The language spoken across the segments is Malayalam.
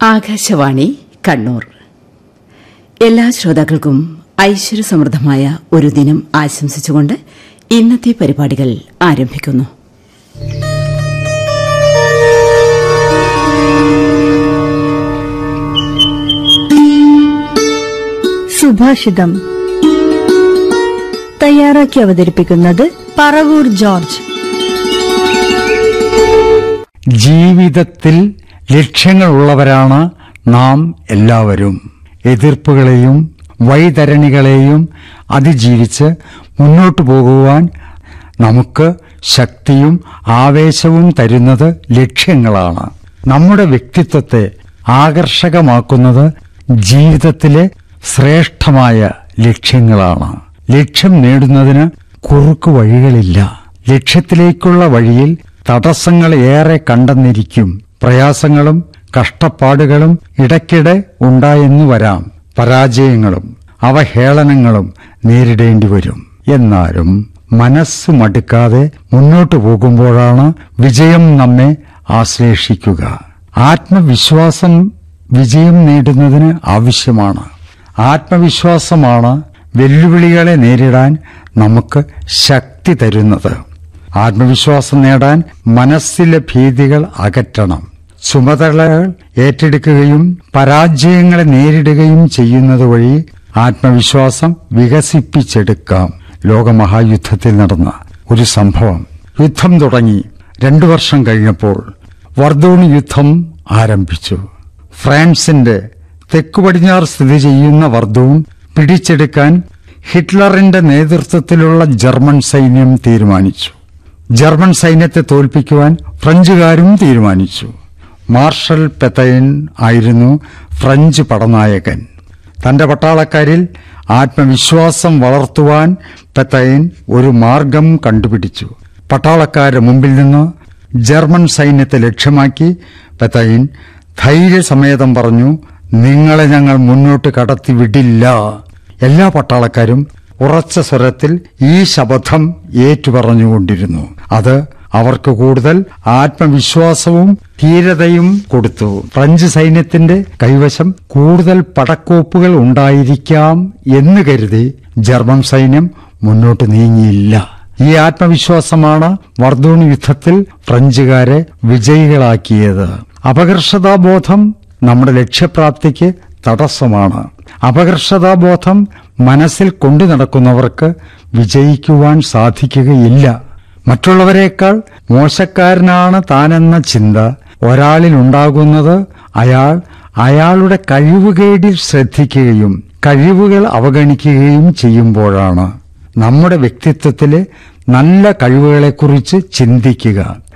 ആകാശവാണി കണ്ണൂർ എല്ലാ ശ്രോതാക്കൾക്കും ഐശ്വര്യസമൃദ്ധമായ ഒരു ദിനം ആശംസിച്ചുകൊണ്ട് ഇന്നത്തെ പരിപാടികൾ ആരംഭിക്കുന്നു സുഭാഷിതം തയ്യാറാക്കി അവതരിപ്പിക്കുന്നത് പറവൂർ ജോർജ് ജീവിതത്തിൽ ലക്ഷ്യങ്ങളുള്ളവരാണ് നാം എല്ലാവരും എതിർപ്പുകളെയും വൈതരണികളെയും അതിജീവിച്ച് മുന്നോട്ടു പോകുവാൻ നമുക്ക് ശക്തിയും ആവേശവും തരുന്നത് ലക്ഷ്യങ്ങളാണ് നമ്മുടെ വ്യക്തിത്വത്തെ ആകർഷകമാക്കുന്നത് ജീവിതത്തിലെ ശ്രേഷ്ഠമായ ലക്ഷ്യങ്ങളാണ് ലക്ഷ്യം നേടുന്നതിന് കുറുക്കു വഴികളില്ല ലക്ഷ്യത്തിലേക്കുള്ള വഴിയിൽ തടസ്സങ്ങൾ ഏറെ കണ്ടെന്നിരിക്കും പ്രയാസങ്ങളും കഷ്ടപ്പാടുകളും ഇടയ്ക്കിടെ ഉണ്ടായെന്നു വരാം പരാജയങ്ങളും അവഹേളനങ്ങളും നേരിടേണ്ടി വരും എന്നാലും മനസ്സ് മടുക്കാതെ മുന്നോട്ടു പോകുമ്പോഴാണ് വിജയം നമ്മെ ആശ്ലേഷിക്കുക ആത്മവിശ്വാസം വിജയം നേടുന്നതിന് ആവശ്യമാണ് ആത്മവിശ്വാസമാണ് വെല്ലുവിളികളെ നേരിടാൻ നമുക്ക് ശക്തി തരുന്നത് ആത്മവിശ്വാസം നേടാൻ മനസ്സിലെ ഭീതികൾ അകറ്റണം ചുമതലകൾ ഏറ്റെടുക്കുകയും പരാജയങ്ങളെ നേരിടുകയും ചെയ്യുന്നത് വഴി ആത്മവിശ്വാസം വികസിപ്പിച്ചെടുക്കാം ലോകമഹായുദ്ധത്തിൽ നടന്ന ഒരു സംഭവം യുദ്ധം തുടങ്ങി രണ്ടു വർഷം കഴിഞ്ഞപ്പോൾ വർദ്ധൂൺ യുദ്ധം ആരംഭിച്ചു ഫ്രാൻസിന്റെ തെക്കു പടിഞ്ഞാറ് സ്ഥിതി ചെയ്യുന്ന വർദ്ധൂൺ പിടിച്ചെടുക്കാൻ ഹിറ്റ്ലറിന്റെ നേതൃത്വത്തിലുള്ള ജർമ്മൻ സൈന്യം തീരുമാനിച്ചു ജർമ്മൻ സൈന്യത്തെ തോൽപ്പിക്കുവാൻ ഫ്രഞ്ചുകാരും തീരുമാനിച്ചു മാർഷൽ പെത്തൈൻ ആയിരുന്നു ഫ്രഞ്ച് പടനായകൻ തന്റെ പട്ടാളക്കാരിൽ ആത്മവിശ്വാസം വളർത്തുവാൻ പെത്തൈൻ ഒരു മാർഗം കണ്ടുപിടിച്ചു പട്ടാളക്കാരുടെ മുമ്പിൽ നിന്ന് ജർമ്മൻ സൈന്യത്തെ ലക്ഷ്യമാക്കി പെത്തൈൻ ധൈര്യസമേതം പറഞ്ഞു നിങ്ങളെ ഞങ്ങൾ മുന്നോട്ട് കടത്തി വിടില്ല എല്ലാ പട്ടാളക്കാരും ഉറച്ച സ്വരത്തിൽ ഈ ശപഥം ഏറ്റുപറഞ്ഞുകൊണ്ടിരുന്നു അത് അവർക്ക് കൂടുതൽ ആത്മവിശ്വാസവും ധീരതയും കൊടുത്തു ഫ്രഞ്ച് സൈന്യത്തിന്റെ കൈവശം കൂടുതൽ പടക്കോപ്പുകൾ ഉണ്ടായിരിക്കാം എന്ന് കരുതി ജർമ്മൻ സൈന്യം മുന്നോട്ട് നീങ്ങിയില്ല ഈ ആത്മവിശ്വാസമാണ് വർദ്ധൂൺ യുദ്ധത്തിൽ ഫ്രഞ്ചുകാരെ വിജയികളാക്കിയത് അപകർഷതാബോധം നമ്മുടെ ലക്ഷ്യപ്രാപ്തിക്ക് തടസ്സമാണ് അപകർഷതാബോധം മനസ്സിൽ കൊണ്ടു നടക്കുന്നവർക്ക് വിജയിക്കുവാൻ സാധിക്കുകയില്ല മറ്റുള്ളവരെക്കാൾ മോശക്കാരനാണ് താനെന്ന ചിന്ത ഒരാളിൽ ഉണ്ടാകുന്നത് അയാൾ അയാളുടെ കഴിവുകേടിൽ ശ്രദ്ധിക്കുകയും കഴിവുകൾ അവഗണിക്കുകയും ചെയ്യുമ്പോഴാണ് നമ്മുടെ വ്യക്തിത്വത്തിലെ നല്ല കഴിവുകളെക്കുറിച്ച് ചിന്തിക്കുക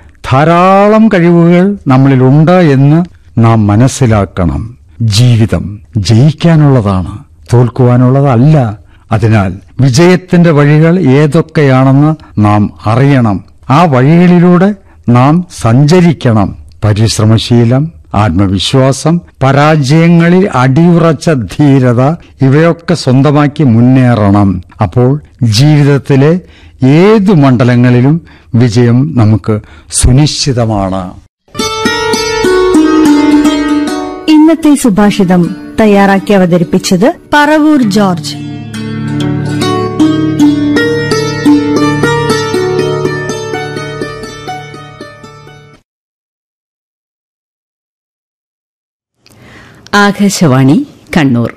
ധാരാളം കഴിവുകൾ നമ്മളിലുണ്ട് എന്ന് നാം മനസ്സിലാക്കണം ജീവിതം ജയിക്കാനുള്ളതാണ് തോൽക്കുവാനുള്ളതല്ല അതിനാൽ വിജയത്തിന്റെ വഴികൾ ഏതൊക്കെയാണെന്ന് നാം അറിയണം ആ വഴികളിലൂടെ നാം സഞ്ചരിക്കണം പരിശ്രമശീലം ആത്മവിശ്വാസം പരാജയങ്ങളിൽ അടിയുറച്ച ധീരത ഇവയൊക്കെ സ്വന്തമാക്കി മുന്നേറണം അപ്പോൾ ജീവിതത്തിലെ ഏതു മണ്ഡലങ്ങളിലും വിജയം നമുക്ക് സുനിശ്ചിതമാണ് ഇന്നത്തെ സുഭാഷിതം തയ്യാറാക്കി അവതരിപ്പിച്ചത് പറവൂർ ജോർജ് ആകാശവാണി കണ്ണൂർ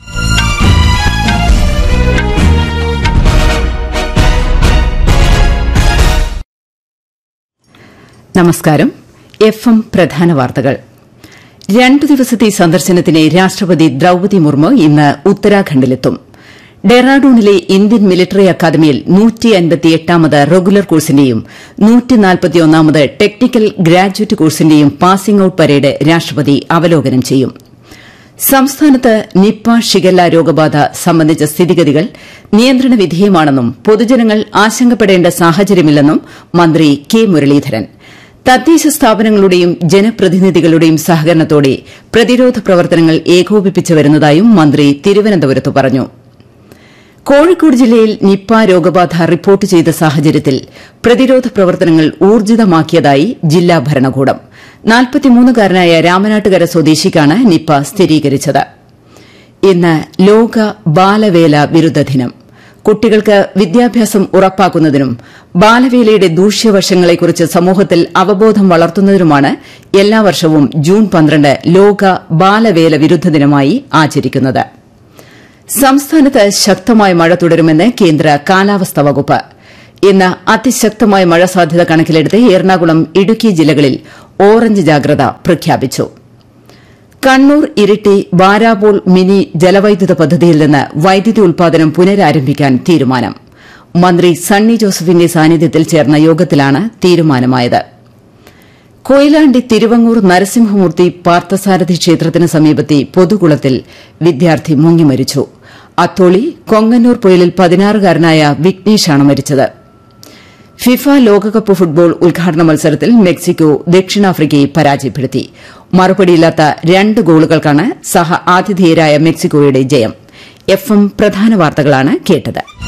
നമസ്കാരം എഫ് എം പ്രധാന വാർത്തകൾ രണ്ടു ദിവസത്തെ സന്ദർശനത്തിന് രാഷ്ട്രപതി ദ്രൌപതി മുർമു ഇന്ന് ഉത്തരാഖണ്ഡിലെത്തും ഡെറാഡൂണിലെ ഇന്ത്യൻ മിലിറ്ററി അക്കാദമിയിൽ നൂറ്റിയൻപത്തിയെട്ടാമത് റെഗുലർ കോഴ്സിന്റെയും നൂറ്റിനാൽപ്പത്തിയൊന്നാമത് ടെക്നിക്കൽ ഗ്രാജുവേറ്റ് കോഴ്സിന്റെയും പാസിംഗ് ഔട്ട് പരേഡ് രാഷ്ട്രപതി അവലോകനം ചെയ്യും സംസ്ഥാനത്ത് നിപ്പ ഷിഗല്ല രോഗബാധ സംബന്ധിച്ച സ്ഥിതിഗതികൾ നിയന്ത്രണ വിധേയമാണെന്നും പൊതുജനങ്ങൾ ആശങ്കപ്പെടേണ്ട സാഹചര്യമില്ലെന്നും മന്ത്രി കെ മുരളീധരൻ തദ്ദേശ സ്ഥാപനങ്ങളുടെയും ജനപ്രതിനിധികളുടെയും സഹകരണത്തോടെ പ്രതിരോധ പ്രവർത്തനങ്ങൾ ഏകോപിപ്പിച്ചു വരുന്നതായും മന്ത്രി തിരുവനന്തപുരത്ത് പറഞ്ഞു കോഴിക്കോട് ജില്ലയിൽ നിപ്പ രോഗബാധ റിപ്പോർട്ട് ചെയ്ത സാഹചര്യത്തിൽ പ്രതിരോധ പ്രവർത്തനങ്ങൾ ഊർജിതമാക്കിയതായി ജില്ലാ ഭരണകൂടം നാൽപ്പത്തിമൂന്നുകാരനായ രാമനാട്ടുകര സ്വദേശിക്കാണ് നിപ്പ സ്ഥിരീകരിച്ചത് ഇന്ന് ലോക ബാലവേല വിരുദ്ധ ദിനം കുട്ടികൾക്ക് വിദ്യാഭ്യാസം ഉറപ്പാക്കുന്നതിനും ബാലവേലയുടെ ദൂഷ്യവശങ്ങളെക്കുറിച്ച് സമൂഹത്തിൽ അവബോധം വളർത്തുന്നതിനുമാണ് എല്ലാ വർഷവും ജൂൺ പന്ത്രണ്ട് ലോക ബാലവേല വിരുദ്ധ ദിനമായി ആചരിക്കുന്നത് സംസ്ഥാനത്ത് ശക്തമായ മഴ തുടരുമെന്ന് കേന്ദ്ര കാലാവസ്ഥാ വകുപ്പ് ഇന്ന് അതിശക്തമായ മഴ സാധ്യത കണക്കിലെടുത്ത് എറണാകുളം ഇടുക്കി ജില്ലകളിൽ ഓറഞ്ച് ജാഗ്രത പ്രഖ്യാപിച്ചു കണ്ണൂർ ഇരിട്ടി ബാരാബോൾ മിനി ജലവൈദ്യുത പദ്ധതിയിൽ നിന്ന് വൈദ്യുതി ഉൽപാദനം പുനരാരംഭിക്കാൻ തീരുമാനം മന്ത്രി സണ്ണി ജോസഫിന്റെ സാന്നിധ്യത്തിൽ ചേർന്ന യോഗത്തിലാണ് തീരുമാനമായത് കൊയിലാണ്ടി തിരുവങ്ങൂർ നരസിംഹമൂർത്തി പാർത്ഥസാരഥി ക്ഷേത്രത്തിന് സമീപത്തെ പൊതുകുളത്തിൽ വിദ്യാർത്ഥി മുങ്ങി മരിച്ചു അത്തോളി കൊങ്ങന്നൂർ പൊയിലിൽ പതിനാറുകാരനായ വിഘ്നേഷാണ് മരിച്ചത് ഫിഫ ലോകകപ്പ് ഫുട്ബോൾ ഉദ്ഘാടന മത്സരത്തിൽ മെക്സിക്കോ ദക്ഷിണാഫ്രിക്കയെ പരാജയപ്പെടുത്തി മറുപടിയില്ലാത്ത രണ്ട് ഗോളുകൾക്കാണ് സഹ ആതിഥേയരായ മെക്സിക്കോയുടെ ജയം എഫ് എം പ്രധാന വാർത്തകളാണ് കേട്ടത്